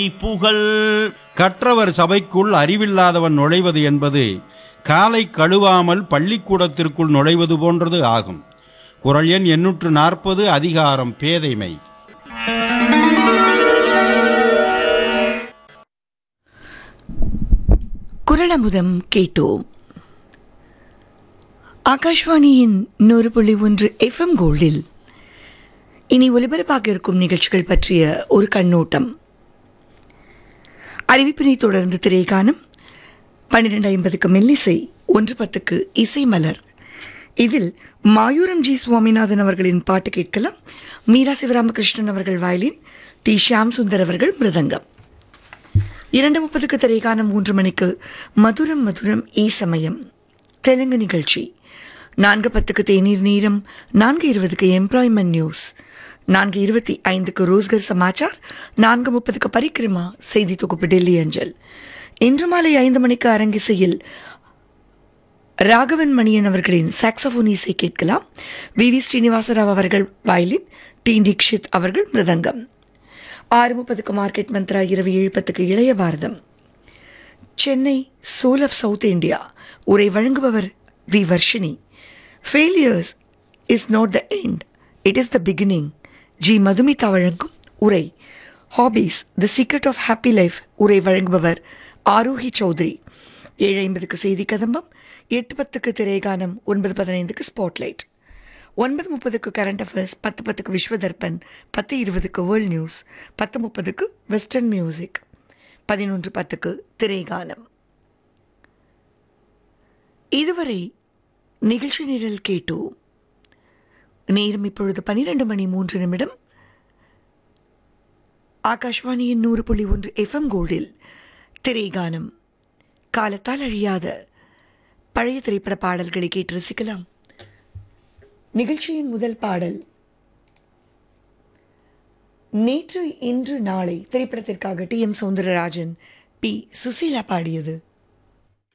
புகழ் கற்றவர் சபைக்குள் அறிவில்லாதவன் நுழைவது என்பது காலை கழுவாமல் பள்ளிக்கூடத்திற்குள் நுழைவது போன்றது ஆகும் குரல் எண் எண்ணூற்று நாற்பது அதிகாரம் பேதைமை குரலமுதம் கேட்டோம் ஆகாஷ்வாணியின் நூறு புள்ளி ஒன்று எஃப்எம் கோல்டில் இனி ஒலிபரப்பாக இருக்கும் நிகழ்ச்சிகள் பற்றிய ஒரு கண்ணோட்டம் அறிவிப்பினை தொடர்ந்து திரைகானம் பன்னிரெண்டு ஐம்பதுக்கு மெல்லிசை ஒன்று பத்துக்கு இசை மலர் இதில் மாயூரம் ஜி சுவாமிநாதன் அவர்களின் பாட்டு கேட்கலாம் மீரா சிவராமகிருஷ்ணன் அவர்கள் வயலின் டி ஷியாம் சுந்தர் அவர்கள் மிருதங்கம் இரண்டு முப்பதுக்கு திரைகானம் மூன்று மணிக்கு மதுரம் மதுரம் ஈ சமயம் தெலுங்கு நிகழ்ச்சி நான்கு பத்துக்கு தேநீர் நீரம் நான்கு இருபதுக்கு எம்ப்ளாய்மெண்ட் நியூஸ் நான்கு இருபத்தி ஐந்துக்கு ரோஸ்கர் சமாச்சார் நான்கு முப்பதுக்கு பரிக்கிரமா செய்தி தொகுப்பு டெல்லி அஞ்சல் இன்று மாலை ஐந்து மணிக்கு அரங்கிசையில் ராகவன் மணியன் அவர்களின் சாக்ஸபோன் இசை கேட்கலாம் வி வி ஸ்ரீனிவாசராவ் அவர்கள் வயலின் டி தீக்ஷித் அவர்கள் மிருதங்கம் ஆறு முப்பதுக்கு மார்க்கெட் மந்த்ரா இரவு ஏழு பத்துக்கு இளைய பாரதம் Chennai soul of south India உரை வழங்குபவர் V Varshini failures is not the end it is the beginning G Madhumitha வழங்கும் உரை hobbies the secret of happy life உரை வழங்குபவர் ஆரோஹி சௌத்ரி ஏழு ஐம்பதுக்கு செய்தி கதம்பம் எட்டு பத்துக்கு திரைகானம் ஒன்பது பதினைந்துக்கு ஸ்பாட்லைட் ஒன்பது முப்பதுக்கு கரண்ட் அஃபேர்ஸ் பத்து பத்துக்கு விஸ்வதர்பன் பத்து இருபதுக்கு வேர்ல்ட் நியூஸ் பத்து முப்பதுக்கு வெஸ்டர்ன் மியூசிக் பதினொன்று பத்துக்கு திரைகானம் இதுவரை நிகழ்ச்சி நிரல் கேட்டோம் நேரம் இப்பொழுது பனிரெண்டு மணி மூன்று நிமிடம் ஆகாஷ்வாணியின் நூறு புள்ளி ஒன்று எஃப்எம் கோல்டில் திரைகானம் காலத்தால் அழியாத பழைய திரைப்பட பாடல்களை கேட்டு ரசிக்கலாம் நிகழ்ச்சியின் முதல் பாடல் நேற்று இன்று நாளை திரைப்படத்திற்காக T M Soundararajan P Susheela பாடியது